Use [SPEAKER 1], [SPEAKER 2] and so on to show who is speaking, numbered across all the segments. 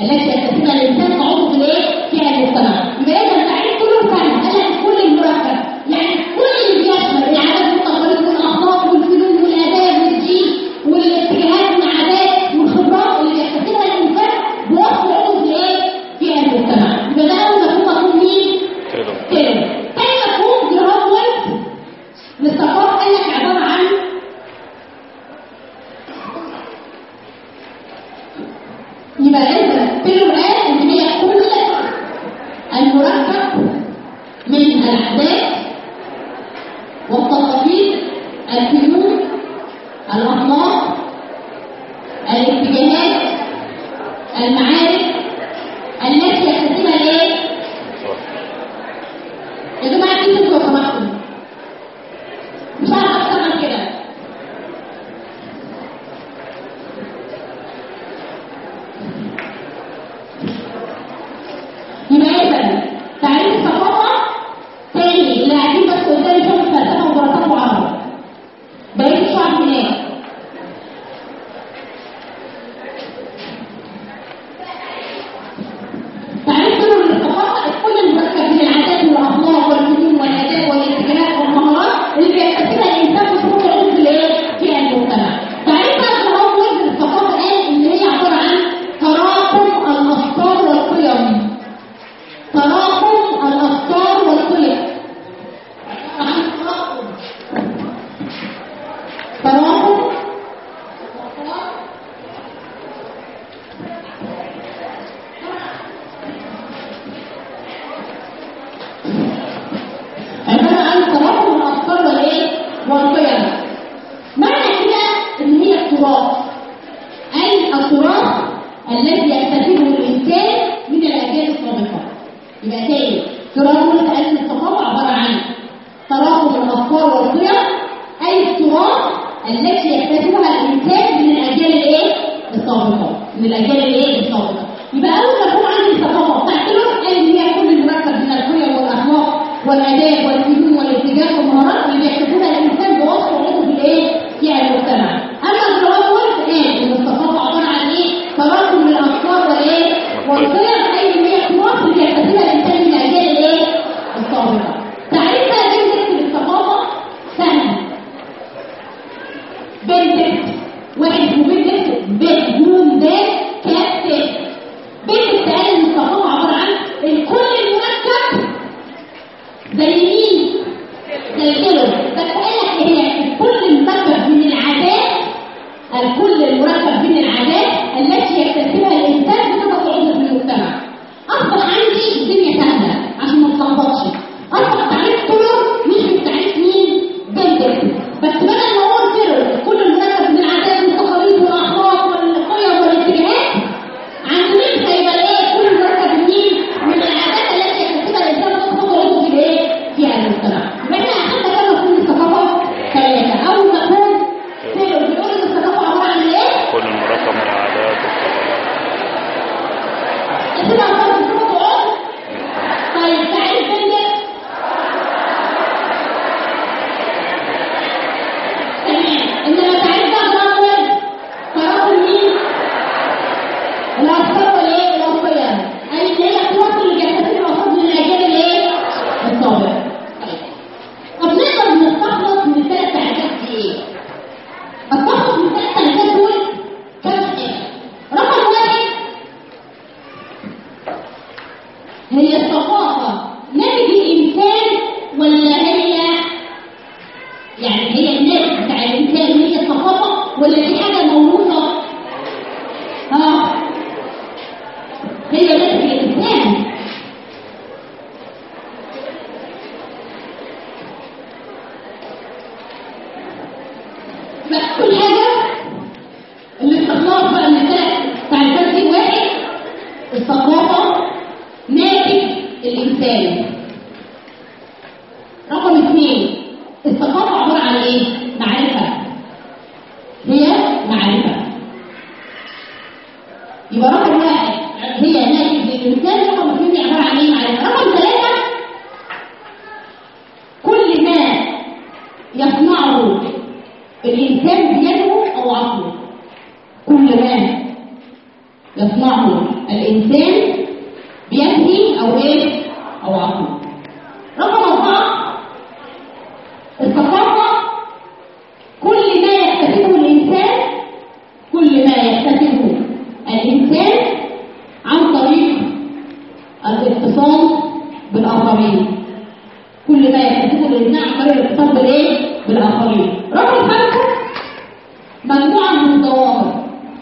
[SPEAKER 1] التي يكتسبها الانسان كعضو في الايه؟ في المجتمع يبقى اذا التعريف كله فن قال لك كل المركب يعني كل اللي بيشمل العادات والتقاليد والاخلاق والفنون والاداب والدين والاتجاهات والعادات والخبرات اللي بيكتسبها الانسان بوصف عضو في ايه؟ في المجتمع يبقى ده اول مفهوم مفهوم مين؟
[SPEAKER 2] تقدر
[SPEAKER 1] تاني تاني مفهوم جراهام ويلز للثقافه قال لك عباره عن يبقى اذا تيلور قال ان هي كل المركب من العادات والتقاليد الفنون الاخلاق الاتجاهات المعارف التي يكتسبها الايه؟ يا جماعه دي لو سمحتوا مش عارفه اكتر من كده يبقى اذا تعريف الثقافه تاني اللي قاعدين بس قدامي شوف فلسفه ودراسات وعرب بقيت شعب هناك تعريف كله للثقافه كل المركب من العادات والاخلاق والفنون والاداب والاتجاهات والمهارات اللي بيكتسبها الانسان بصوره عضو في الايه؟ في المجتمع. تعريف بقى جراهام ويلز للثقافه قال ان هي عباره عن تراكم الافكار والقيم. تراكم الافكار والقيم. عن تراكم تراكم الافكار عبارة عن تراكم الأفكار والإيه؟ والقيم. معنى كده إن هي التراث. أي التراث الذي يكتسبه الإنسان من الأجيال السابقة. يبقى تاني تراكم تأسيس الثقافة عبارة عن تراكم الأفكار والقيم أي التراث التي يكتسبها الإنسان من الأجيال الإيه؟ السابقة. من الأجيال الإيه؟ السابقة. يبقى أول مفهوم عندي الثقافة بتاعت تيلور قال إن هي كل المركب من القيم والأخلاق والآداب والفنون والاتجاه والمهارات اللي بيكتسبها الإنسان بوصف عضو في الإيه؟ في المجتمع. أما الجواب قلت إيه؟ إن الثقافة عبارة عن إيه؟ تراكم الأفكار والإيه؟ والقيم أي إن هي تراث اللي بيكتسبها الإنسان من الأجيال الإيه؟ السابقة. تعريفها جدا للثقافة سهل. بنتك واحد اسمه بنتك بدون ذات كاتب بنتك قال ان الثقافه عباره عن الكل المركب زي مين؟ زي كده بس قال لك هي الكل المركب من العادات الكل المركب من العادات التي يكتسبها الانسان بصفه عضو في المجتمع اصبح عندي الدنيا سهله عشان ما تلخبطش اصبح تعريف كله مش بالتعريف مين؟ بنتك بس بدل ما هو كده كل المركب من العادات والتقاليد والاخلاق والقيم والاتجاهات عند مين هيبقى ايه كل مركب مين من العادات التي يكتسبها الانسان بصفه عضو في الايه؟ في المجتمع يبقى احنا اخذنا كده مفهوم الثقافه ثلاثه اول مفهوم تقدر بيقول ان الثقافه عباره عن ايه؟
[SPEAKER 2] كل المركب من العادات
[SPEAKER 1] كده عباره عن صفه عضو طيب تعريف بنتك تمام انما تعريف بقى جرام تراكم مين؟ الافكار والايه؟ والقيم اي ان هي التراث اللي بيكتسبه الافراد من الاجيال الايه؟ السابقه طب نقدر نستخلص من الثلاث تعريفات دي ايه؟ استخلص من الثلاث تعريفات دول كم حاجه رقم واحد هي الثقافة ناتج الإنسان ولا هي يعني هي الناتج بتاع الإنسان هي الثقافة ولا دي حاجة موروثة؟ ها هي ناتج الإنسان بس كل حاجة الاستخلاص بقى من الثلاث تعريفات دي واحد الثقافة ناتج الإنسان رقم اثنين الثقافة عبارة عن إيه؟ معرفة هي معرفة يبقى رقم واحد هي ناتج للإنسان رقم اثنين عبارة عن إيه؟ معرفة رقم ثلاثة كل ما يصنعه الإنسان بيده أو عقله كل ما يصنعه الإنسان بيده أو إيه؟ أو عقله. رقم أربعة الثقافة كل ما يكتسبه الإنسان كل ما يكتسبه الإنسان عن طريق الاتصال بالآخرين كل ما يكتسبه الإنسان عن طريق الاتصال بالإيه؟ بالآخرين رقم خمسة مجموعة من الضوابط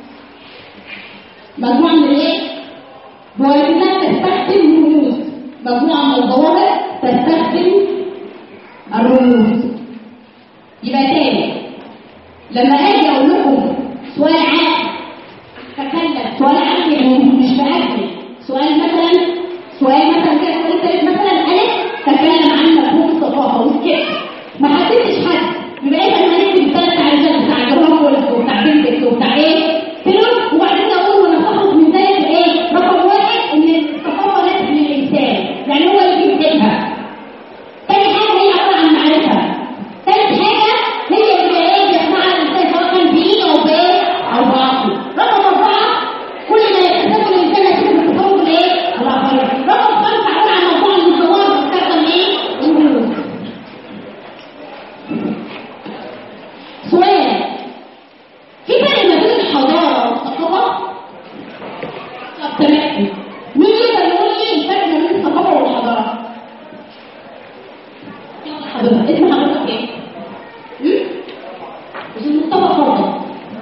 [SPEAKER 1] مجموعة من الايه؟ بوابات تستخدم رموز مجموعة من الضوابط تستخدم الرموز يبقى تاني لما اجي اقول لكم سؤال عام تكلم سؤال عام يعني مش بأكل سؤال مثلا سؤال مثلا كده سؤال تالت مثلا ألف تكلم عن مفهوم الثقافة وسكت ما حددتش حد يبقى ايه انا هنكتب ثلاث تعريفات بتاع جرام وبتاع بنتك وبتاع ايه فلوس وبعدين اقول وانا فاخد من ذلك ايه رقم واحد ان الثقافه لازم للانسان يعني هو اللي يجيبها تاني حاجه هي عباره عن معرفه ثالث حاجه هي اللي ايه بيسمعها الانسان سواء كان بايده او بايه او بعقله رقم اربعه كل ما يكتسبه الانسان يكتسب التصور الايه الاخرين رقم خمسه عباره عن مجموعه من الصور بتستخدم ايه الجنود سؤال في فرق ما بين الحضاره والثقافه؟ طب تمام مين يقدر يقول لي الفرق ما بين الثقافه والحضاره؟ حضرتك اسم حضرتك ايه؟ هم؟ مش المصطفى فرضا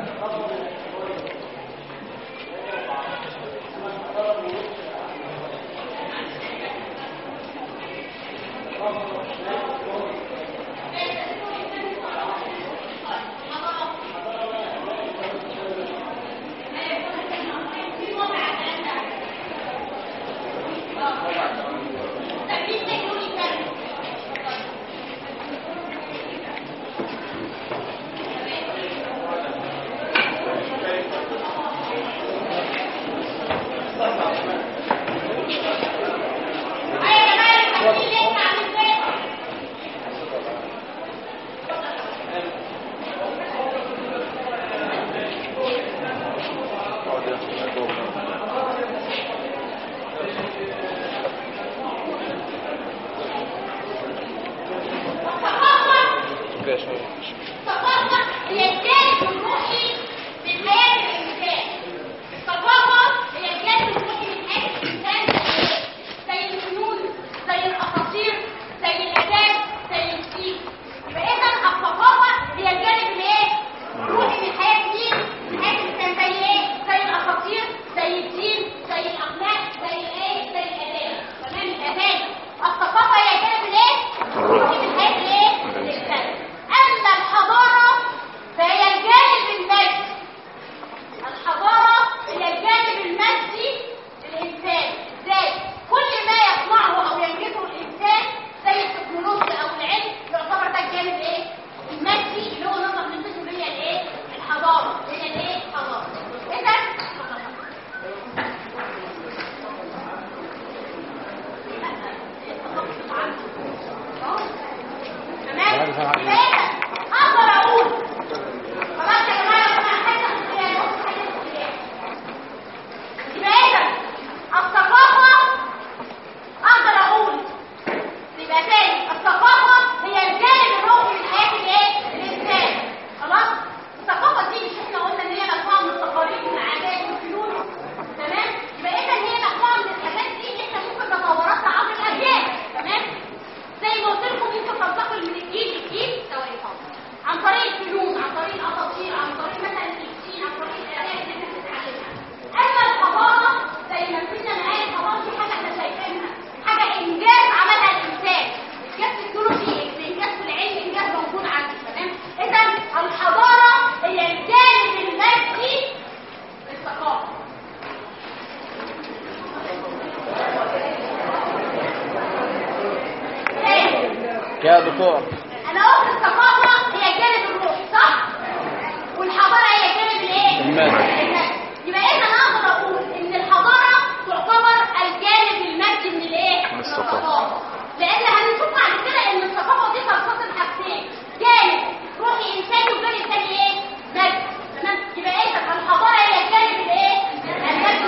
[SPEAKER 2] الثقافة هي الجانب الروحي من حياة الإنسان. الثقافة هي الجانب الروحي من حياة الإنسان زي الفنون، زي الأساطير، زي الآداب، زي الدين. يبقى إذا الثقافة هي الجانب الإيه؟ الروحي من حياة مين؟ من حياة الإنسان زي إيه؟ زي الأساطير، زي الدين، زي الأخلاق، زي الإيه؟ زي الآداب. تمام؟ الآداب. الثقافة هي الجانب الإيه؟ الروحي من حياة الإيه؟ الإنسان. أما الحضارة فهي الجانب المادي الحضارة هي الجانب المادي للإنسان ازاي؟ كل ما يصنعه أو يملكه الإنسان زي التكنولوجيا أو العلم يعتبر ده الجانب إيه؟ المادي اللي هو نقدر نلبسه هي الإيه؟ الحضارة هي الإيه؟ الحضارة إذا تمام؟ يبقى اقدر اقول خلاص يا جماعه انا حاجه اختيار يبقى اذا الثقافه اقدر اقول يبقى تاني الثقافه هي الجانب الروحي من حياه الايه الانسان خلاص الثقافه دي مش احنا قلنا ان هي مجموعه من التقاليد والعادات والفنون تمام يبقى اذا هي مجموعه من الحاجات دي احنا ممكن نتوارثها عبر الاجيال تمام زي ما قلت لكم ممكن تنتقل من الجيل للجيل ثواني خالص عن طريق الفنون عن طريق الاساطير عن طريق مثلا الدين عن طريق الاداب اللي احنا بنتعلمها اما الحضاره زي ما كنا معايا الحضاره دي حاجه احنا شايفينها حاجه انجاز عملها الانسان انجاز تكنولوجي انجاز في العلم انجاز موجود عندي تمام اذا الحضاره هي الجانب المادي للثقافه تاني
[SPEAKER 3] يا دكتور
[SPEAKER 2] انا قلت الثقافه هي الجانب الروحي صح والحضاره هي الجانب الايه
[SPEAKER 3] المادي.
[SPEAKER 2] المادي. يبقى اذا انا اقدر اقول ان الحضاره تعتبر الجانب المادي من الايه
[SPEAKER 3] من الثقافة.
[SPEAKER 2] لان هنشوف بعد كده ان الثقافه دي تنقسم حاجتين جانب روحي انساني وجانب ثاني ايه مادي تمام يبقى اذا الحضاره هي الجانب الايه المادي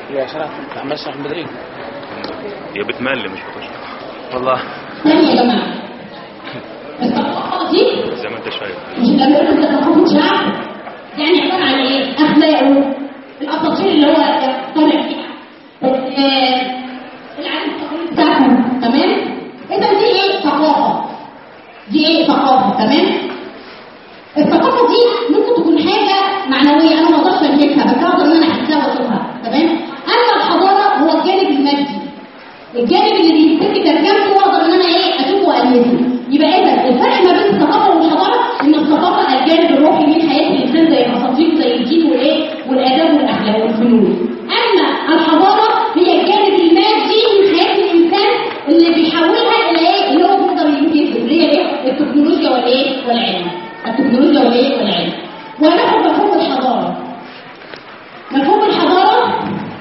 [SPEAKER 3] يا شرف عمال شرح بدري
[SPEAKER 4] هي بتمل مش بتشرح
[SPEAKER 3] والله
[SPEAKER 1] ثاني يا جماعه الثقافه دي
[SPEAKER 4] زي ما انت شايف
[SPEAKER 1] مش لما يقول لك ثقافه شعب يعني عباره عن ايه؟ اخلاقه الاساطير اللي هو طالع فيها آه، العادات والتقاليد بتاعته تمام؟ اذا دي ايه؟ ثقافه دي ايه؟ ثقافه تمام؟ الثقافه دي ممكن تكون حاجه معنويه انا ما اقدرش املكها بس اقدر ان انا احسها واشوفها تمام؟ اما الحضاره هو الجانب المادي الجانب اللي بيمسك ترجمته واقدر ان انا ايه اشوفه والمسه يبقى اذا الفرق ما بين الثقافه والحضاره ان الثقافه الجانب الروحي من حياه الانسان زي الاساطير زي الدين والايه والاداب والاخلاق والفنون اما الحضاره هي الجانب المادي من حياه الانسان اللي بيحولها الى ايه اللي هو بيقدر ينتجه اللي هي ايه التكنولوجيا والايه والعلم التكنولوجيا والايه والعلم وناخد مفهوم الحضاره مفهوم الحضاره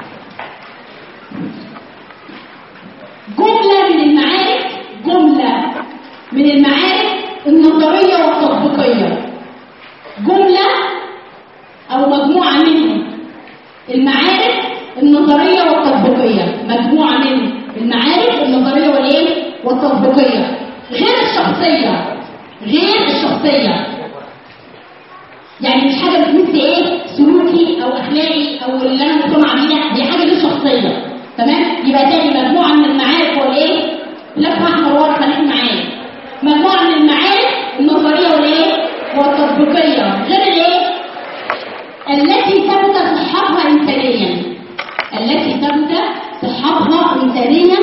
[SPEAKER 1] جملة من المعارف جملة من المعارف النظرية والتطبيقية جملة أو مجموعة من المعارف النظرية والتطبيقية مجموعة من المعارف النظرية والإيه؟ والتطبيقية غير الشخصية غير الشخصية يعني مش حاجة بتمس ايه سلوكي او اخلاقي او اللي انا مقتنع بيها دي حاجة دي شخصية تمام يبقى تاني مجموعة من المعارف والايه لف احمر ورا خليك معايا مجموعة من المعارف النظرية والايه والتطبيقية غير الايه التي ثبت صحتها انسانيا التي ثبت صحتها انسانيا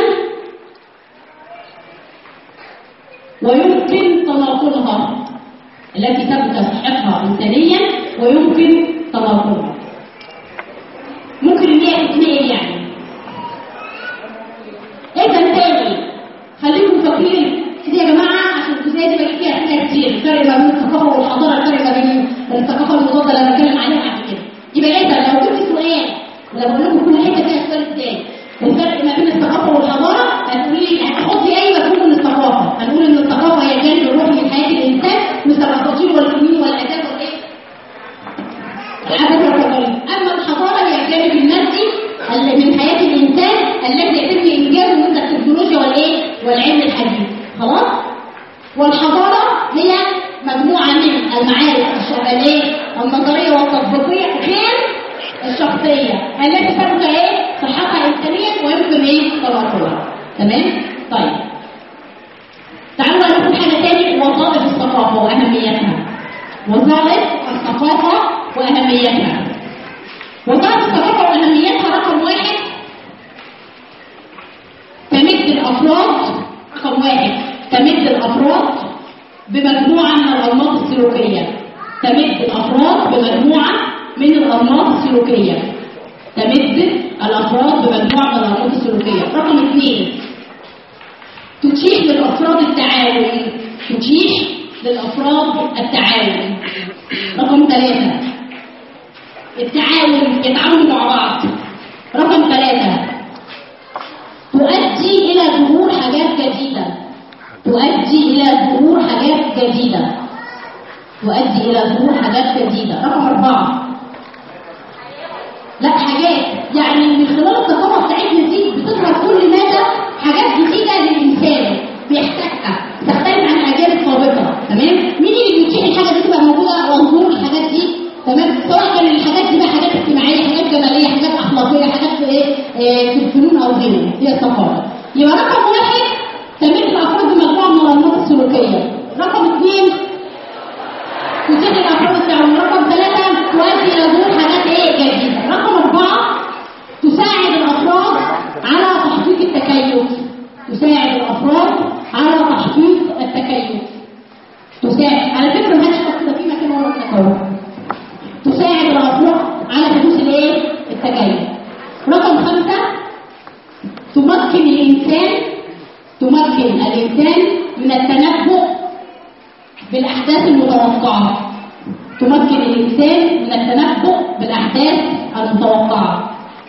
[SPEAKER 1] ويمكن تناقلها التي ثبت صحتها انسانيا ويمكن تناقلها ممكن ان هي تتنقل يعني اذا تاني خليكم فاكرين كده يا جماعه عشان الجزئيه دي بقى فيها اسئله كتير الفرق ما بين الثقافه والحضاره الفرق ما بين الثقافه المضاده اللي بتكلم عليها بعد كده يبقى اذا لو جبت سؤال ولا بقول لكم كل حته فيها سؤال ازاي الفرق ما بين الثقافه والحضاره هتقولي لي هتحطي اي مفهوم من الثقافه هنقول ان الثقافه هي الجانب الروحي من حياه الانسان مثل الاساطير والفنون والاداب والايه العادات والتقاليد اما الحضاره هي الجانب المادي اللي من حياه الانسان الذي يتم انجازه من التكنولوجيا والايه والعلم الحديث خلاص والحضاره هي مجموعه من المعارف الشغاليه النظريه والتطبيقيه غير الشخصيه التي تبقى ايه صحتها انسانيا ويمكن ايه تناقلها تمام طيب تعالوا بقى ناخد حاجه تاني وظائف الثقافه واهميتها وظائف الثقافه واهميتها وظائف الثقافه واهميتها رقم واحد تمد الافراد رقم واحد تمد الافراد بمجموعه من الانماط السلوكيه تمد الافراد بمجموعه من الانماط السلوكيه تمد الافراد بمجموعه من الانماط السلوكيه رقم اثنين تتيح للافراد التعاون تتيح للافراد التعاون رقم ثلاثه التعاون يتعاونوا مع بعض رقم ثلاثه تؤدي إلى ظهور حاجات جديدة تؤدي إلى ظهور حاجات جديدة تؤدي إلى ظهور حاجات جديدة رقم أربعة لا حاجات يعني من خلال الثقافة بتاعتنا دي بتظهر كل مدى حاجات جديدة للإنسان بيحتاجها تختلف عن الأجيال السابقة تمام مين اللي بيتيح الحاجة دي تبقى موجودة وظهور الحاجات دي تمام سواء كان الحاجات دي بقى حاجات اجتماعية حاجات جمالية حاجات أخلاقية حاجات في إيه آه، في الفنون أو غيره هي الثقافة يبقى رقم واحد تمد الأفراد بمجموعة من الأنماط السلوكية رقم اثنين تتيح الأفراد التعاون رقم ثلاثة تؤدي إلى ظهور حاجات إيه جديدة رقم أربعة تساعد الأفراد على تحقيق التكيف تساعد الأفراد على تحقيق التكيف تساعد على فكرة ما هنشوف كده في مكان ورا التكيف تساعد الأفراد على حدوث الإيه التكيف رقم خمسة تمكن الإنسان تمكن الإنسان من التنبؤ بالأحداث المتوقعة تمكن الإنسان من التنبؤ بالأحداث المتوقعة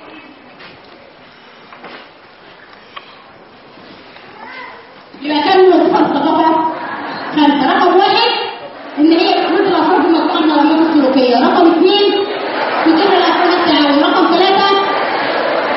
[SPEAKER 1] يبقى كم وظيفة الثقافة؟ خمسة رقم واحد إن هي تمد الأفراد بمجموعة من الأنماط السلوكية رقم اثنين تتيح الأفراد التعاون رقم ثلاثة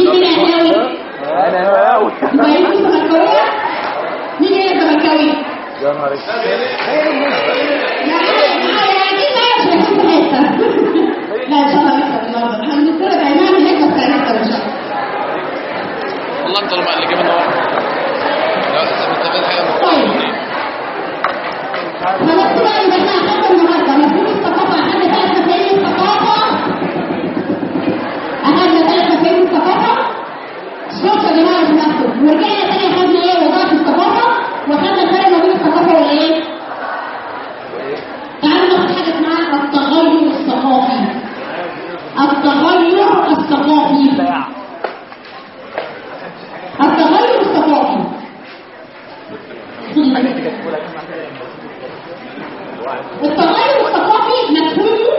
[SPEAKER 1] مين هنا اهلاوي؟
[SPEAKER 3] انا قوي
[SPEAKER 1] يبقى يمكن زملكاويه؟ مين هنا زملكاوي؟
[SPEAKER 3] يا نهار اسود
[SPEAKER 1] لا معايا اكيد معايا مش هيكون في حته لا ان شاء الله نكسب النهارده احنا بنتفرج على نعمل هيك بس هنكسب ان شاء الله
[SPEAKER 5] والله انت اللي جايب النهارده لو استفدت حاجه من
[SPEAKER 1] طيب خلاص بقى يبقى احنا اخدنا النهارده مفهوم الثقافه اخدنا ثلاث مفاهيم الثقافه اخدنا ثلاث مفاهيم الثقافه شوفوا يا جماعه في نفسه ورجعنا تاني اخدنا ايه وظائف الثقافه واخدنا الفرق ما بين الثقافه والايه؟ تعالوا ناخد حاجه اسمها التغير الثقافي التغير الثقافي التغير الثقافي التغير الثقافي مفهومه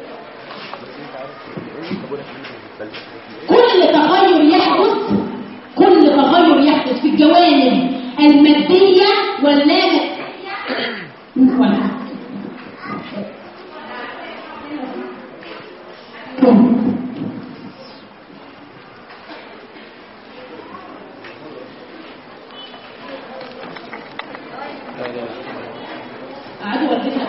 [SPEAKER 1] كل تغير يحدث كل تغير يحدث في الجوانب المادية واللا ولا قعدوا ودينا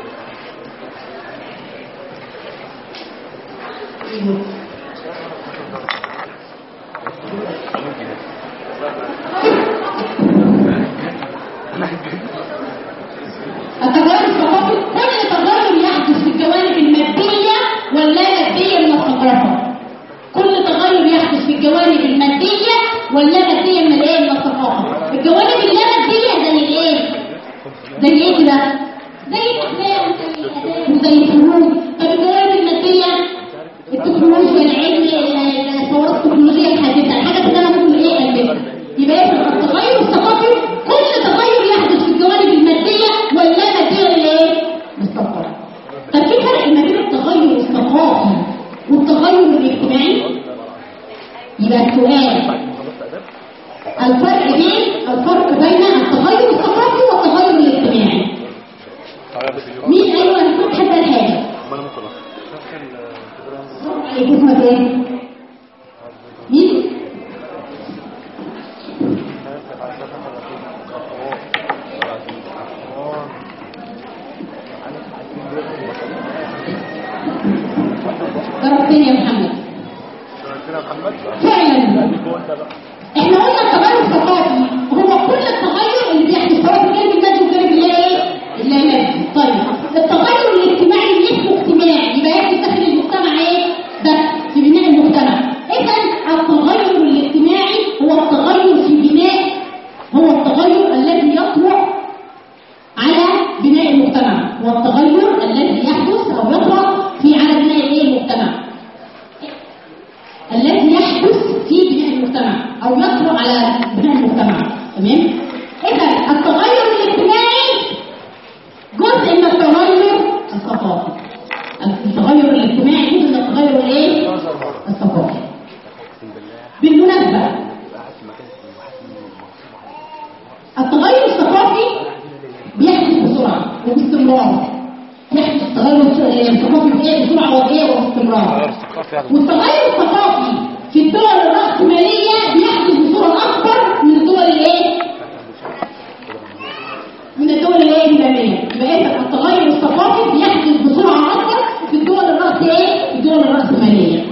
[SPEAKER 1] التغير الثقافي كل تغير يحدث في الجوانب المادية واللا مادية من الثقافة كل تغير يحدث في الجوانب المادية واللا مادية من الايه من الثقافة الجوانب اللا مادية زي الايه زي ايه كده زي الافلام زي الاداب وزي الفنون طب الجوانب المادية التكنولوجيا العلم الثورات التكنولوجية الحديثة الحاجات اللي انا ممكن ايه اقلبها يبقى يبقى التغير الثقافي كل تغير يحدث في الجوانب المادية واللا مادية للايه؟ للثقافة طب في فرق ما بين التغير الثقافي والتغير الاجتماعي؟ يبقى السؤال الفرق بين الفرق بين التغير الثقافي والتغير الاجتماعي مين ايوه يكون حتى الحاجه عليك اسمك ايه مين ضرب تاني يا محمد فعلا احنا قلنا التغير الثقافي هو كل التغير اللي بيحدث سواء في الجانب المادي والجانب الايه اللامادي طيب التغير الاجتماعي اللي اسمه اجتماعي يبقى يحدث داخل المجتمع ايه ده في بناء المجتمع اذا التغير الاجتماعي هو التغير في بناء هو التغير الذي يطرأ على بناء المجتمع هو التغير الذي يحدث او يطرأ في على بناء الايه المجتمع الذي يحدث في بناء المجتمع او يطرأ على بناء المجتمع تمام اذا التغير الاجتماعي جزء من التغير الثقافي التغير الاجتماعي جزء من التغير الايه الثقافي بالمناسبه التغير الثقافي بيحدث بسرعه وباستمرار يحدث التغير الثقافي بايه بسرعه وايه وباستمرار والتغير الثقافي في الدول الرأسمالية بيحدث بصورة أكبر من الدول الايه؟ من الدول الايه الإسلامية يبقى إذا التغير الثقافي بيحدث بسرعة أكبر في الدول الرأس ايه؟ الدول الرأسمالية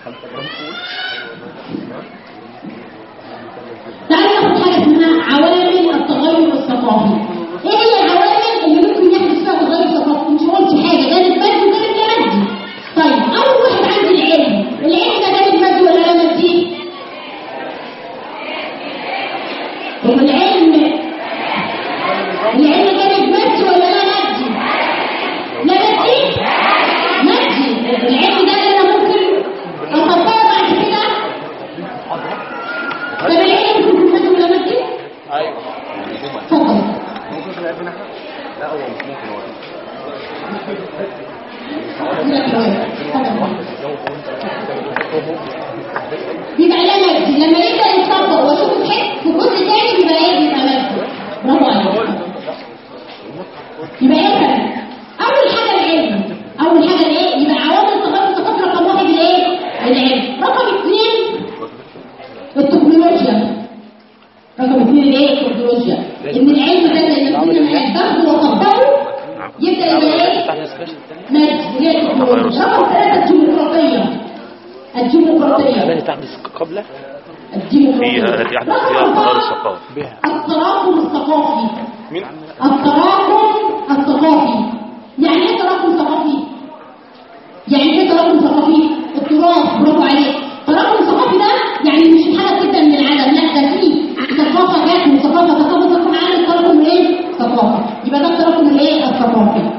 [SPEAKER 1] تعالوا ناخد حاجة اسمها عوامل التغير الثقافي ايه هي العوامل اللي ممكن يحدث فيها تغير ثقافي؟ مش قلت حاجة جانب مادي وجانب لا مادي طيب أول واحد عندي العلم العلم ده جانب مادي ولا لا مادي؟ طب العلم العلم جانب مادي ولا لا مادي؟ لا مادي؟ مادي العلم ده اللي أنا ممكن أطبقه بعد كده طب العلم ممكن مادي ولا مادي؟
[SPEAKER 5] ايوه
[SPEAKER 1] اتفضل
[SPEAKER 3] لا هو مش ممكن هو
[SPEAKER 1] يبقى لا مادي لما يبدا يتطبق واشوف الحس في جزء تاني يبقى ايه يبقى مادي برافو عليك يبقى ايه كده اول حاجه العلم اول حاجه الايه يبقى عوامل التغير الثقافي رقم واحد الايه العلم رقم اثنين التكنولوجيا رقم اثنين الايه التكنولوجيا ان العلم ده اللي يمكننا ناخده وطبقه يبدا يبقى ايه مادي اللي هي التكنولوجيا رقم ثلاثه الديمقراطيه الديمقراطيه
[SPEAKER 6] تحدث قبل
[SPEAKER 1] الديمقراطيه
[SPEAKER 4] فيها التي يحدث
[SPEAKER 1] رقم
[SPEAKER 4] فيها
[SPEAKER 1] أربعة،
[SPEAKER 4] التطور الثقافي
[SPEAKER 1] التراكم الثقافي
[SPEAKER 3] مين؟
[SPEAKER 1] التراكم الثقافي يعني ايه تراكم ثقافي يعني ايه تراكم ثقافي التراث برافو عليك تراكم ثقافي ده يعني مش حاجه كده من العالم لا ده في ثقافه جات من ثقافه ثقافه تكون عامل تراكم ايه ثقافي يبقى ده التراكم الايه الثقافي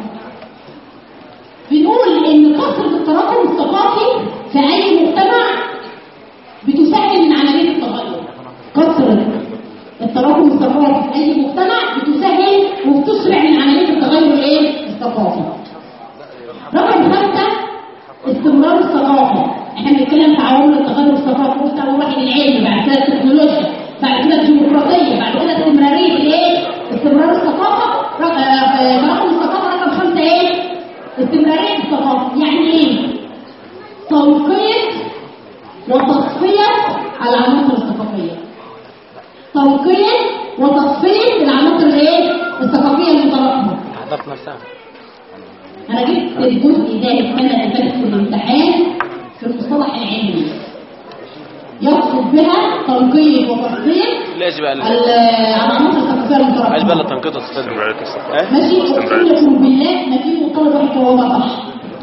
[SPEAKER 1] بنقول ان كثره التراكم الثقافي في اي مجتمع بتسهل من عمليه التغير كثره التراكم الثقافي في اي مجتمع بتسهل وبتسرع من عمليه التغير الايه الثقافي رقم خمسه استمرار الثقافه احنا بنتكلم في عوامل التغير الثقافي قلت اول واحد العلم بعد كده التكنولوجيا بعد كده الديمقراطيه بعد كده استمراريه الايه استمرار الثقافه رقم آه، رقم الثقافه رقم خمسه ايه استمراريه الثقافه يعني ايه تنقية وتصفيه العناصر الثقافيه تنقية وتصفيه العناصر الايه الثقافيه المتراكمه
[SPEAKER 6] حضرت نفسها
[SPEAKER 1] انا جبت الجزء ده السنه اللي فاتت في الامتحان في المصطلح العلمي يقصد بها تنقية وتصفية
[SPEAKER 5] ليش بقى
[SPEAKER 1] ال- العناصر الثقافية
[SPEAKER 5] عايز بقى
[SPEAKER 1] المتراكمة
[SPEAKER 5] التنقيط والتصديق
[SPEAKER 4] استمرارية الثقافة
[SPEAKER 1] ماشي اقسم لكم بالله ما في طالب واحد جوابها صح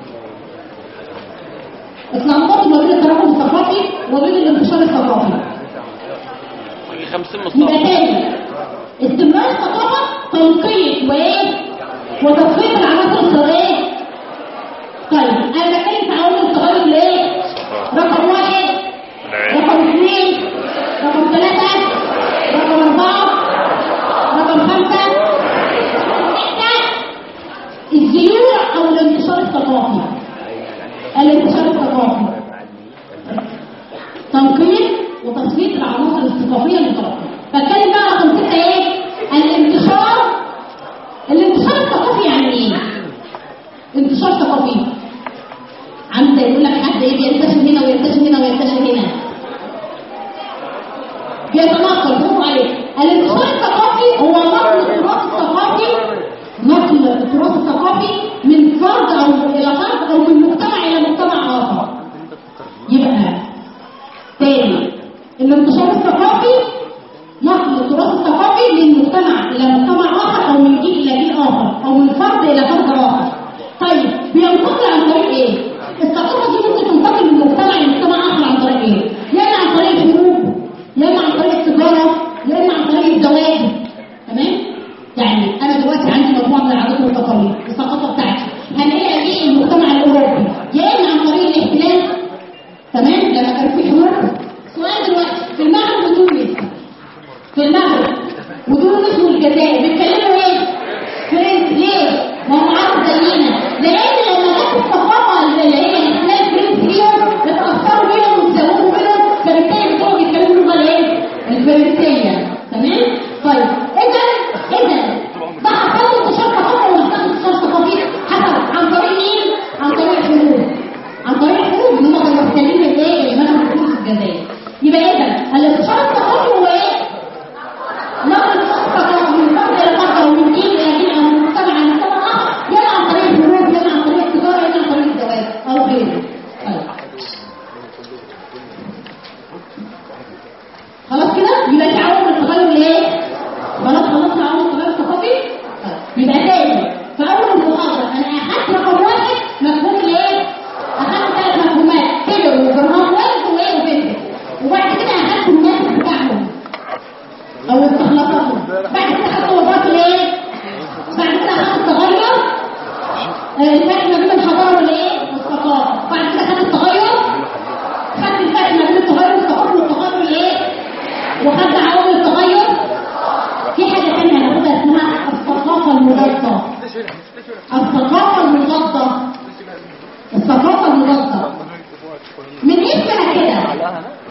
[SPEAKER 1] اتلخبطوا ما بين التراكم الثقافي وبين الانتشار الثقافي
[SPEAKER 5] يجي 50
[SPEAKER 1] يبقى
[SPEAKER 5] مصطلح
[SPEAKER 1] تاني استمرار الثقافة تنقية وايه وتصفية العناصر الثقافية طيب انا بتكلم في عوامل التغير الايه رقم واحد
[SPEAKER 4] العلم
[SPEAKER 1] رقم اثنين رقم ثلاثة رقم أربعة رقم خمسة ستة الزيوع أو الانتشار الثقافي الانتشار الثقافي تنقية وتصفية العناصر الثقافية المتراكمة بتكلم بقى رقم ستة ايه؟ الانتشار الانتشار الثقافي يعني ايه؟ انتشار ثقافي عامل زي يقول لك حد ايه بينتشر هنا وينتشر هنا وينتشر هنا بيتنقل برافو عليك الانتشار الثقافي هو نقل التراث الثقافي نقل التراث الثقافي من فرد او الى فرد او من مجتمع الى مجتمع اخر يبقى تاني الانتشار الثقافي نقل التراث الثقافي من مجتمع الى مجتمع اخر او من جيل الى جيل اخر او من فرد الى فرد اخر طيب بينتقل عن طريق ايه الثقافه دي ممكن تنتقل من مجتمع لمجتمع اخر عن طريق ايه يا اما عن طريق الحروب يا اما عن طريق التجاره يا اما عن طريق الزواج تمام يعني انا دلوقتي عندي مجموعه من العادات والتقاليد الثقافه بتاعتي هنلاقيها ايه المجتمع الاوروبي يا اما عن طريق الاحتلال تمام لما كان في حروب سؤال دلوقتي في المغرب وتونس في المغرب وتونس والجزائر بيتكلموا ايه؟ فرنسي ليه؟ ما هم عرب زينا لان لما جت الثقافه اللي هي الاحتلال الفرنسي ليهم اتاثروا بيهم واتزوجوا بيهم فبالتالي بقوا بيتكلموا اللغه الايه؟ الفرنسيه تمام؟ طيب اذا اذا ده حصل انتشار ثقافه ولا حصل انتشار ثقافي؟ حصل عن طريق مين؟ عن طريق الحروب عن طريق الحروب اللي هم كانوا محتلين الايه؟ المغرب وتونس والجزائر يبقى اذا الانتشار الثقافي هو ايه؟ نقل الثقافه من فرد الى فرد او من جيل الى جيل او من مجتمع الى مجتمع اخر يا عن طريق الحروب يا عن طريق التجاره يا عن طريق الزواج او غيره طيب. خلاص كده يبقى في عوامل التغير الايه؟ خلاص خلصنا عوامل التغير الثقافي طيب. يبقى تاني في اول المحاضره انا اخدت رقم واحد مفهوم الايه؟ اخدت ثلاث مفهومات كبر وجرهام وزن وايه وبنت وبعد كده اخدت الناتج بتاعهم او استخلاصاتهم بعد كده اخدت وظائف الايه؟ بعد كده اخدت التغير آه، الفرق ما بين الحضاره والايه؟ والثقافه بعد كده اخدت التغير خدت الفرق ما بين التغير والثقافه والتغير الايه؟ وخدت عوامل التغير في حاجه ثانيه هناخدها اسمها الثقافه المضاده الثقافه المضاده الثقافه المضاده من اسمها كده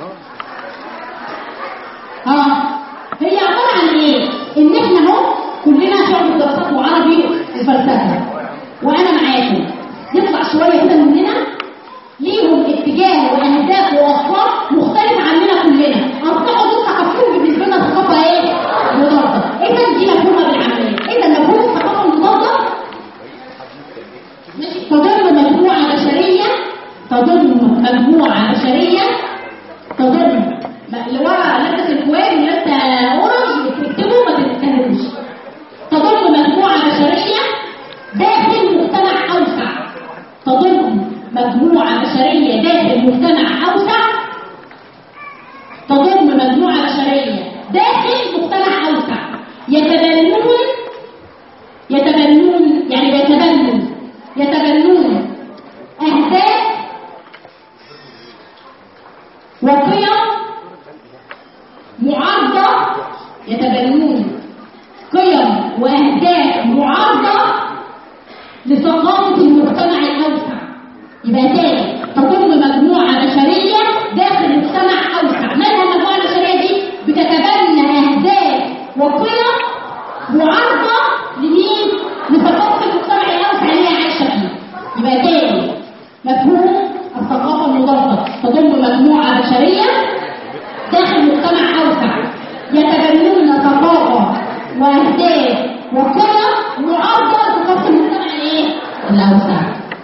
[SPEAKER 1] اه هي عباره عن ايه ان احنا اهو كلنا شعب دراسات وعربي وفلسفه وانا معاكم نطلع شويه كده مننا ليهم اتجاه واهداف وافكار مختلفه عننا كلنا اربع يتبنون يتبنون يعني بيتبنوا يتبنون أهداف وقيم معارضة يتبنون قيم وأهداف معارضة لثقافة المجتمع الأوسع يبقى تاني تضم مجموعة بشرية داخل مجتمع أوسع مالها المجموعة البشرية دي بتتبنى أهداف وقيم معارضة لمين؟ لثقافة المجتمع الأوسع اللي هي عايشة فيه يبقى تاني مفهوم الثقافة المضادة تضم مجموعة بشرية داخل مجتمع أوسع يتبنون ثقافة وأهداف وقيم معارضة لثقافة المجتمع الإيه؟ الأوسع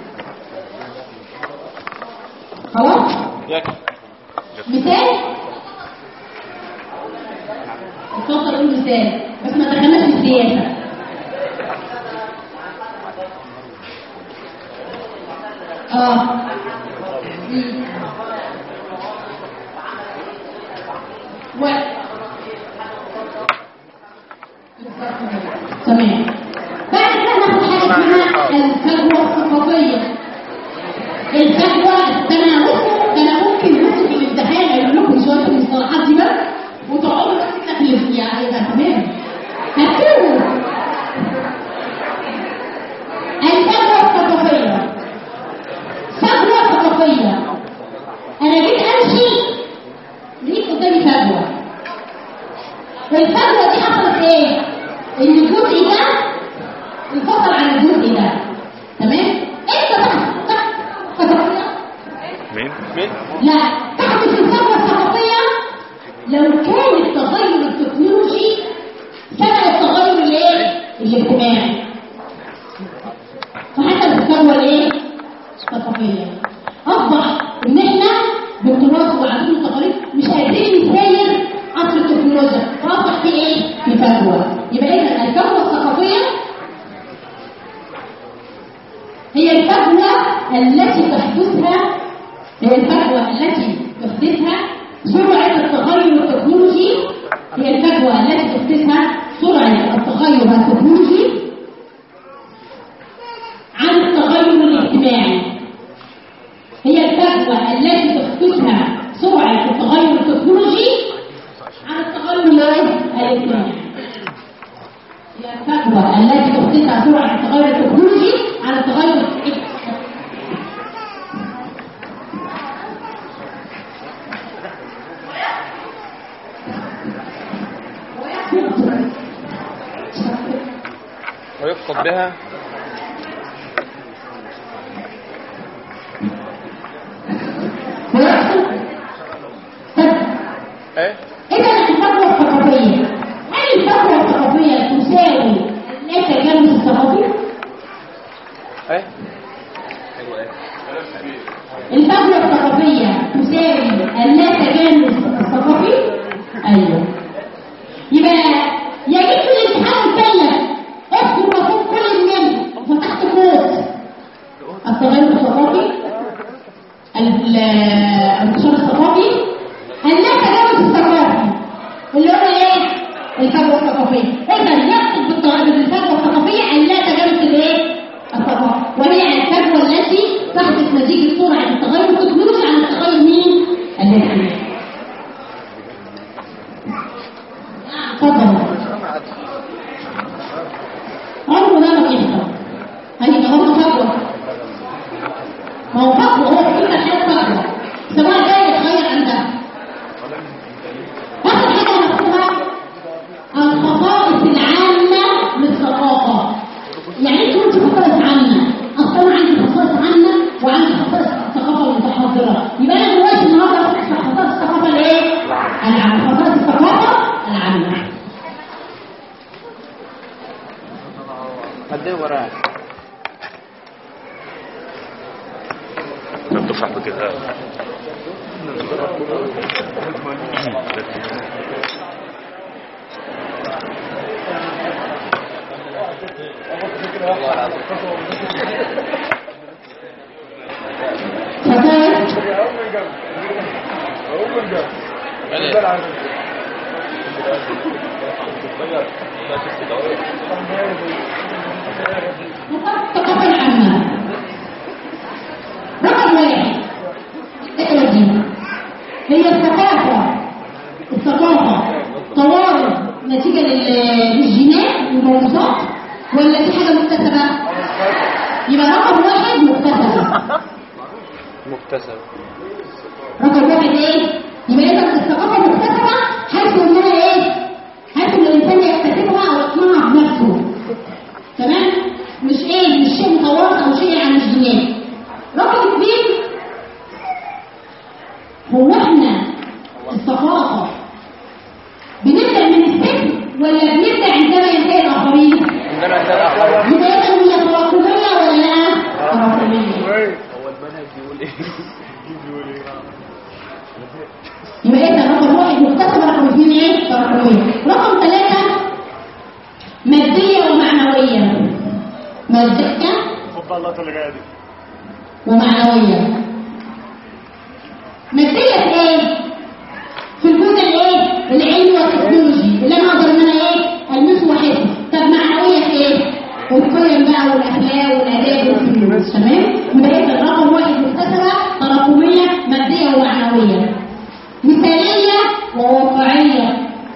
[SPEAKER 1] خلاص؟
[SPEAKER 5] يكفي
[SPEAKER 1] مثال اتفضل قول مثال بس ما دخلناش في السياسة اه مم. واحد تمام بعد كده ناخد حاجه اسمها الفجوه الثقافيه الفجوه ده انا بصوا ده انا ممكن بصوا في الامتحان اقول لكم شويه المصطلحات دي بقى وتقعدوا بس تكلف فيها هيبقى تمام هتكتبوا الفجوه الثقافيه فجوه ثقافيه انا جيت امشي لقيت قدامي فجوه والفجوه دي حصلت ايه؟ ان الجزء ده انفصل عن الجزء ده تمام؟ انت تحت تحت ثقافيه
[SPEAKER 4] مين؟
[SPEAKER 5] مين؟
[SPEAKER 1] لا تحت الفجوه الثقافيه لو كان التغير التكنولوجي سبق التغير الايه؟ الاجتماعي فحتى الفجوه الايه؟ الثقافيه اصبح ان احنا بالتراث وعادات والتقاليد مش قادرين نسير عصر التكنولوجيا فاصبح في ايه؟ في فجوه يبقى اذا الفجوه الثقافيه هي الفجوه التي تحدثها هي الفجوه التي تحدثها سرعه التغير التكنولوجي هي الفجوه التي تحدثها سرعه التغير التكنولوجي عن التغير الاجتماعي هي الفجوة التي تحدثها سرعة التغير التكنولوجي عن التغير الاجتماعي هي الفجوة التي تحدثها سرعة التغير التكنولوجي عن التغير الاجتماعي
[SPEAKER 5] ويقصد بها
[SPEAKER 1] ويحصل فجوة
[SPEAKER 5] ايه؟
[SPEAKER 1] إذا الفجوة الثقافية هل الفجوة الثقافية تساوي التجانس الثقافي؟
[SPEAKER 5] ايه؟
[SPEAKER 1] الفجوة الثقافية تساوي اللا تجانس الثقافي؟ أيوه يبقى يجب في الامتحان مكلف اذكر مفهوم كل منهم وفتحت قوس التغير الثقافي ال- الانتشار الثقافي اللا تجاوز الثقافي اللي هو ايه؟ الفجوه الثقافيه اذا يقصد بالت- بالفجوه الثقافيه اللا تجاوز الايه؟ الثقافه وهي الفجوه التي تحدث نتيجه سرعه التغير التكنولوجي عن التغير مين؟ الاجتماعي اتفضل عمره ده ما بيحصل هيبقى برضه فجوه ما هو فجوه هو في كل حاجه فجوه سواء ده يتغير عن ده اخر حاجه هناخدها الخصائص العامه للثقافه يعني انت قلت خصائص عامه اصل انا عندي خصائص عامه وعندي خصائص الثقافه المتحضره يبقى انا دلوقتي النهارده هشرح خصائص الثقافه الايه؟ العامه خصائص الثقافه العامه
[SPEAKER 5] قد ايه وراك؟
[SPEAKER 4] طب تفرح بكده
[SPEAKER 1] خصائص
[SPEAKER 5] يعني
[SPEAKER 1] الثقافة العامة رقم واحد اقرا دي هي الثقافة الثقافة توارث نتيجة لل- للجينات والموروثات ولا في حاجة مكتسبة؟ يبقى رقم واحد مكتسبة
[SPEAKER 5] مكتسب
[SPEAKER 1] رقم واحد ايه؟ يبقى اذا الثقافة مكتسبة حيث انها ايه؟ حيث ان الانسان يكتسبها او يصنعها بنفسه تمام؟ مش ايه؟ مش شيء متوارث او شيء عن الجينات رقم اثنين هو احنا الثقافة بنبدأ من الصفر ولا بنبدأ عندما ينتهي الآخرين؟
[SPEAKER 5] انما انت الاخر
[SPEAKER 1] يبقى إذا هي تراكمية ولا لا؟ تراكمية
[SPEAKER 3] هو المنهج بيقول ايه؟ بيقول ايه؟
[SPEAKER 1] يبقى إذا رقم واحد مكتسب رقم اثنين ايه؟ تراكمية رقم ثلاثة مادية ومعنوية مادية
[SPEAKER 3] خد بقى اللقطه اللي جايه دي
[SPEAKER 1] ومعنوية مادية في ايه؟ في الجزء الايه؟ العلمي والتكنولوجي اللي انا اقدر ان انا ايه؟ المسه واحسه طب معنوية في ايه؟ القيم بقى والاخلاق والاداب والفلوس تمام؟ يبقى اذا رقم واحد مكتسبة تراكمية مادية ومعنوية مثالية وواقعية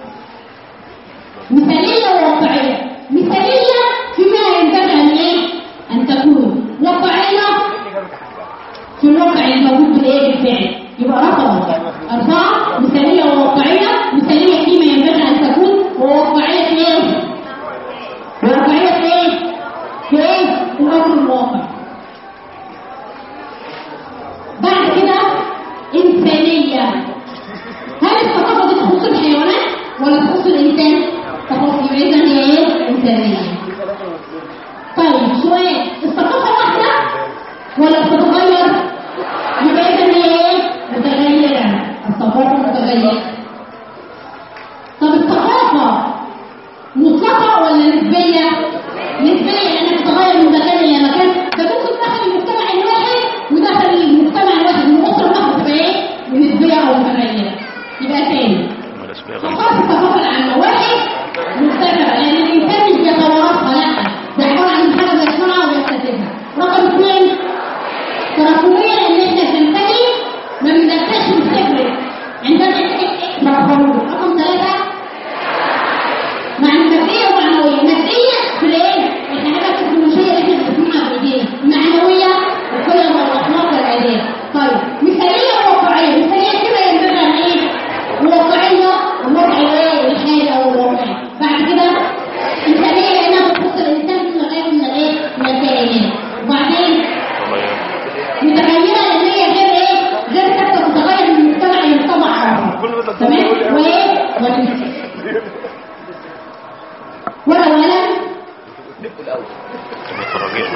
[SPEAKER 1] مثالية وواقعية مثالية فيما ينبغي أن إيه؟ أن تكون واقعية في الواقع الموجود بالإيه بالفعل يبقى رقم أربعة مثالية وواقعية مثالية فيما ينبغي أن تكون وواقعية في إيه؟ واقعية في إيه؟ في إيه؟ في الأمر الواقع بعد كده إنسانية هل الثقافة دي تخص الحيوانات ولا تخص الإنسان؟ تخص يبقى إذا هي إيه؟ إنسانية. طيب سؤال الثقافة واحدة ولا بتتغير؟ يبقى إذا هي إيه؟ متغيرة. الثقافة متغيرة. طب الثقافة مطلقة ولا نسبية؟ نسبية لأنها بتتغير من مكان إلى مكان، ده ممكن داخل المجتمع الواحد وداخل المجتمع الواحد من أسرة واحدة تبقى إيه؟ نسبية أو متغيرة. يبقى تاني
[SPEAKER 4] ولا اسمها غلط
[SPEAKER 1] ثقافة الثقافة العامة واحد مكتسبة لأن الإنسان مش بيتوارثها لا ده عبارة عن حاجة بيصنعها وبيكتسبها رقم اثنين تراكمية لأن احنا بننتهي ما بننتهيش من صفر عندنا رقم رقم ثلاثة مع المادية ومعنوية مادية في الايه؟ احنا حاجة التكنولوجية اللي احنا بنسمعها بإيدينا معنوية القيم والأخلاق والآداب طيب مثالية وواقعية مثالية كده ينبغي أن ايه؟ واقعية الوضع الايه؟ الحالي أو الواقعي بعد كده مثالية لأنها بتخص الإنسان من غير من الايه؟ من الكائنات وبعدين
[SPEAKER 4] تغير
[SPEAKER 1] متغيرة لأن هي غير ايه؟ غير ثابتة تتغير من مجتمع لمجتمع آخر
[SPEAKER 3] كل ما تقول
[SPEAKER 1] تمام؟
[SPEAKER 3] يقول إيه؟
[SPEAKER 1] وإيه؟ والإنسان ولا ولا
[SPEAKER 4] متفرجين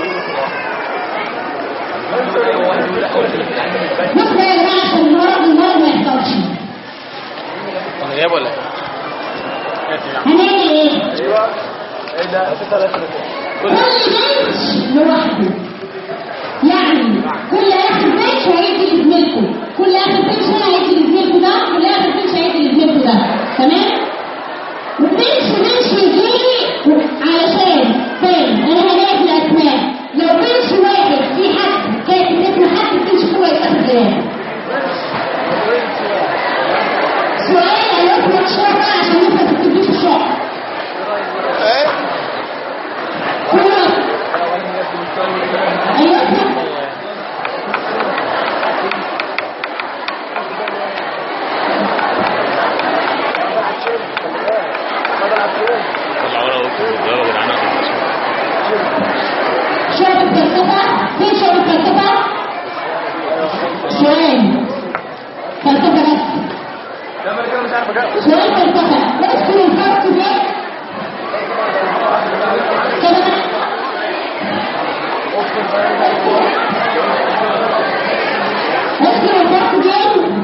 [SPEAKER 1] بص بقى يا جماعة عشان المرض المرض ما يحصلش
[SPEAKER 5] انا جايب ولا
[SPEAKER 1] هنعمل ايه؟
[SPEAKER 3] ايوه ايه ده؟ في ثلاث
[SPEAKER 1] كل بنش لوحده يعني كل اخر بنش هيدي لزميلكم كل اخر بنش هنا هيدي لزميلكم ده كل اخر بنش هيدي لزميلكم ده تمام وبنش بنش يجيلي علشان فين انا هلاقي الاسماء لو بنش واحد في حد كاتب اسم حد البنش هو يتاخد كلام سؤال انا اسمك شهرة عشان انت ما تكتبليش الشهر
[SPEAKER 5] ايه
[SPEAKER 1] كل ايوه اسمك
[SPEAKER 4] طلعوا لنا وقت يلا يا جدعان
[SPEAKER 1] شعب الفلسفة فين شعب الفلسفة؟ سؤال فلسفة بس سؤال فلسفة اذكر الفرق بين كده اذكر الفرق بين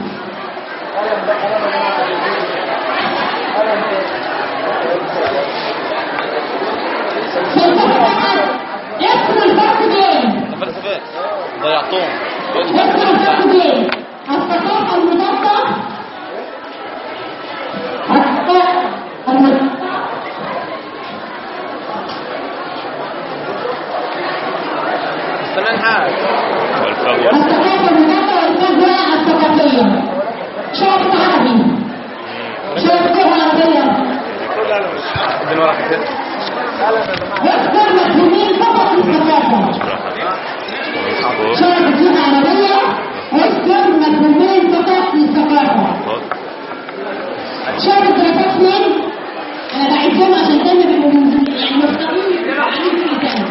[SPEAKER 1] فلسفة اذكر الفرق بين
[SPEAKER 5] فلسفات ضيعتهم
[SPEAKER 1] اذكر الفرق بين الثقافة المضادة
[SPEAKER 5] اديني ورقه كده
[SPEAKER 1] يذكر مفهومين فقط للثقافة
[SPEAKER 4] مظبوط
[SPEAKER 1] شرط الدين العربية يذكر مفهومين فقط للثقافة شرط الدراسات فين؟ أنا بعدهم عشان دايما بيبقوا من- يعني مرتبطين بالتعليم في الإنسان.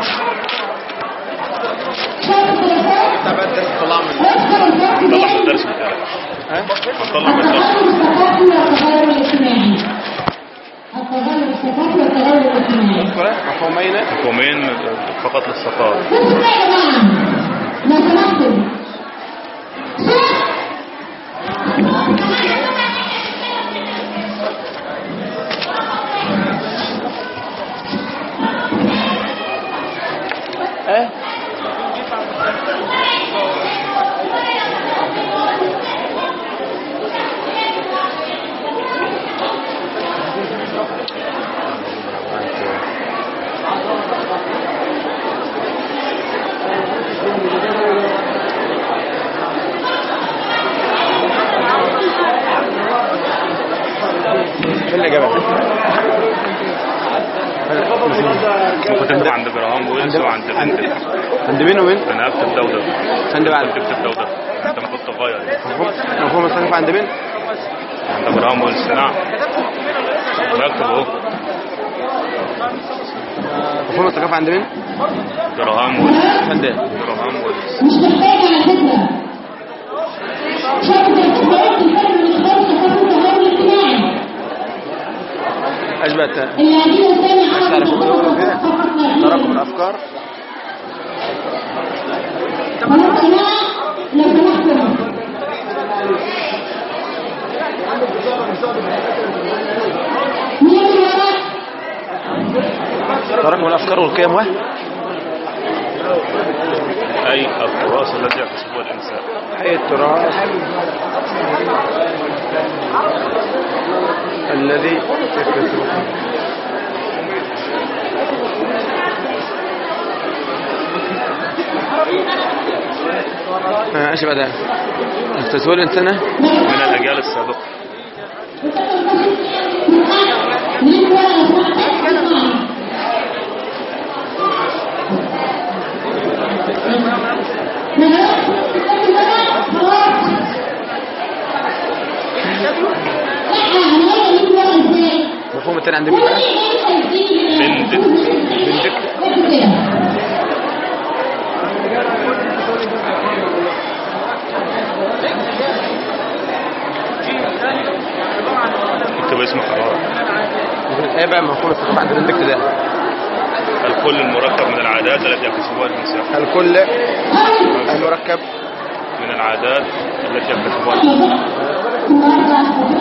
[SPEAKER 1] شرط الدراسات
[SPEAKER 5] تابعت درس طلع من
[SPEAKER 1] يذكر الفرق
[SPEAKER 4] خلص
[SPEAKER 1] بين
[SPEAKER 4] الدرس بتاعك
[SPEAKER 5] ها
[SPEAKER 4] طلع من الدرس
[SPEAKER 1] التغير الثقافي والتغير الاجتماعي التغير الثقافي والتغير الاجتماعي
[SPEAKER 5] كده مفهومين
[SPEAKER 4] مفهومين فقط للثقافة
[SPEAKER 1] بصوا بقى يا جماعه لو سمحتوا صح
[SPEAKER 5] ايه ايه اللي جابك
[SPEAKER 4] كنت اكتب عند جراهام ويلز وعند بنتك
[SPEAKER 5] عند مين ومين
[SPEAKER 4] انا اكتب ده وده
[SPEAKER 5] عند بعد
[SPEAKER 4] كنت تكتب ده وده انت المفروض تغير
[SPEAKER 5] مفهوم مفهوم الثقافة عند مين
[SPEAKER 4] عند جراهام ويلز نعم بكتب اهو
[SPEAKER 5] مفهوم الثقافة عند مين
[SPEAKER 4] جراهام ويلز
[SPEAKER 5] عند ايه
[SPEAKER 4] جراهام ويلز
[SPEAKER 1] مش محتاجه على فكره شرط الدراسات الفرق بين التغير الثقافي والتغير الاجتماعي
[SPEAKER 5] اثبت
[SPEAKER 1] اللي قاعدين قدامي
[SPEAKER 5] مش
[SPEAKER 1] عارف
[SPEAKER 5] عارف يقولوا كده
[SPEAKER 1] فقط لا
[SPEAKER 5] تراكم
[SPEAKER 1] غير.
[SPEAKER 5] الافكار
[SPEAKER 1] خلاص يا جماعه لو سمحتوا مين اللي وراك؟
[SPEAKER 5] تراكم الافكار والقيم وه
[SPEAKER 4] اي التراث الذي يكتسبه الانسان
[SPEAKER 5] حي التراث الذي يكتسبه آه، ايش بعدها يكتسبه الانسان
[SPEAKER 4] من الاجيال السابقه
[SPEAKER 1] مين اللي وراك؟ اسمعني.
[SPEAKER 5] مفهوم التاني عند مين بقى؟
[SPEAKER 4] بنتك
[SPEAKER 5] بنتك
[SPEAKER 4] اكتب اسم حرارة
[SPEAKER 5] ايه بقى مفهوم الثقافة عند بنتك ده
[SPEAKER 4] الكل المركب من العادات التي يكتسبها الانسان
[SPEAKER 5] الكل المركب
[SPEAKER 4] من العادات التي يكتسبها الانسان